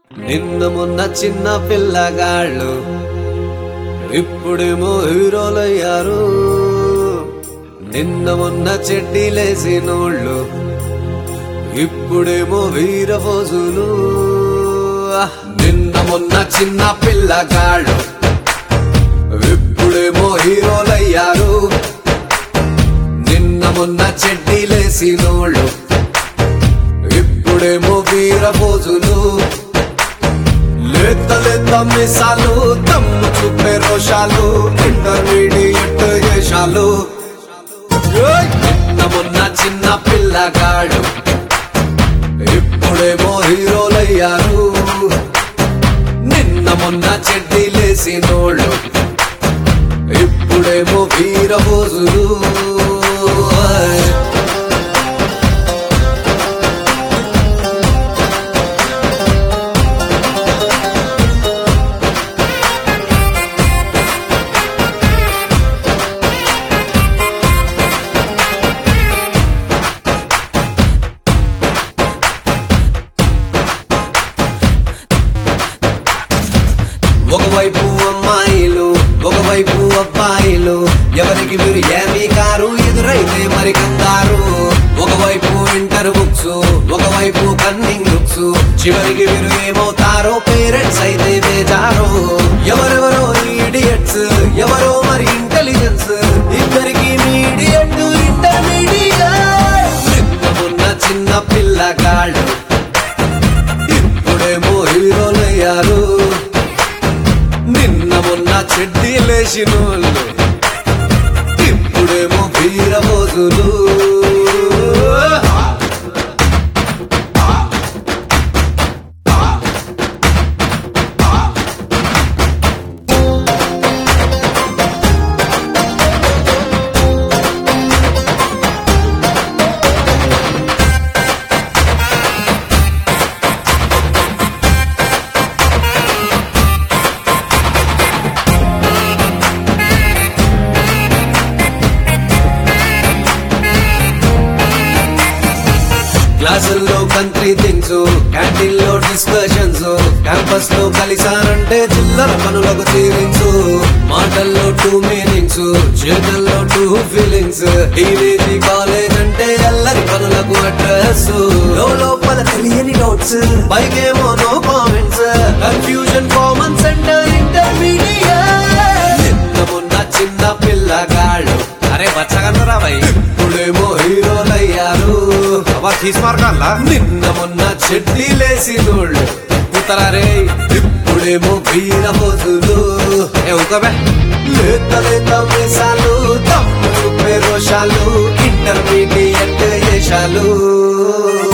నిన్న మొన్న చిన్న పిల్లగాళ్ళు ఇప్పుడేమో హీరోలయ్యారు నిన్న మొన్న చెడ్డీలేసినోళ్ళు ఇప్పుడేమో వీరఫోజులు నిన్న మొన్న చిన్న పిల్లగాళ్ళు ఇప్పుడేమో హీరోలయ్యారు నిన్న మొన్న చెడ్డీలేసినోళ్ళు ఇప్పుడేమో వీరఫోజులు లేత లేత మిసాలు తమ్ము చూపే రోషాలు ఇంటర్మీడియట్ వేషాలు ఏయ్! నిన్న మొన్న చిన్న పిల్లగాడు ఇప్పుడేమో హీరోలయ్యారు నిన్న మొన్న చెడ్డీలేసినోళ్ళు ఇప్పుడేమో వీరబోజులు ఏయ్! ఒకవైపు అమ్మాయిలు ఒకవైపు అబ్బాయిలు ఎవరికి మీరు ఏమీ కారు ఎదురైతే మరి కంగారు ఒకవైపు ఇంటర్ బుక్స్ ఒకవైపు కన్నింగ్ బుక్స్ చివరికి మీరు ఏమవుతారో పేరెంట్స్ అయితే బేజారు ఎవరెవరో ఈడియట్స్ ఎవరో మరి ఇంటెలిజెన్స్ ఇద్దరికి మీడియట్ ఇంటర్మీడియట్ నిన్న మొన్న చిన్న పిల్లగాళ్ళు ఇప్పుడేమో హీరోలయ్యారు నిన్న మొన్న చెడ్డీ లేచినోళ్ళు ఇప్పుడేమో వీరబోజులు క్లాసుల్లో కంట్రీ థింగ్స్ క్యాంటీన్ లో డిస్కషన్స్ క్యాంపస్ లో కలిసారంటే చిల్లర పనులకు తీరింగ్స్ మాటల్లో టూ మీనింగ్స్ చేతల్లో టూ ఫీలింగ్స్ టీనేజ్ కాలేజ్ అంటే ఎల్లరి పనులకు అడ్రస్ లోపల తెలియని నోట్స్ పైకేమో no comments confusion common centre intermediate నిన్న మొన్న చిన్న పిల్లగాళ్ళు అరే బచ్చగన్నరా భయ్ ఇప్పుడేమో హీరోలయ్యారు తీసుమార్గాల్లా నిన్న మొన్న చెడ్డీ లేసినోళ్ళు కుతరారే ఇప్పుడేమో వీరబోతులు ఏ ఊకబే లేత లేత వేషాలు తమ్ముడు పేరోషాలు ఇంటర్మీడియట్ వేషాలు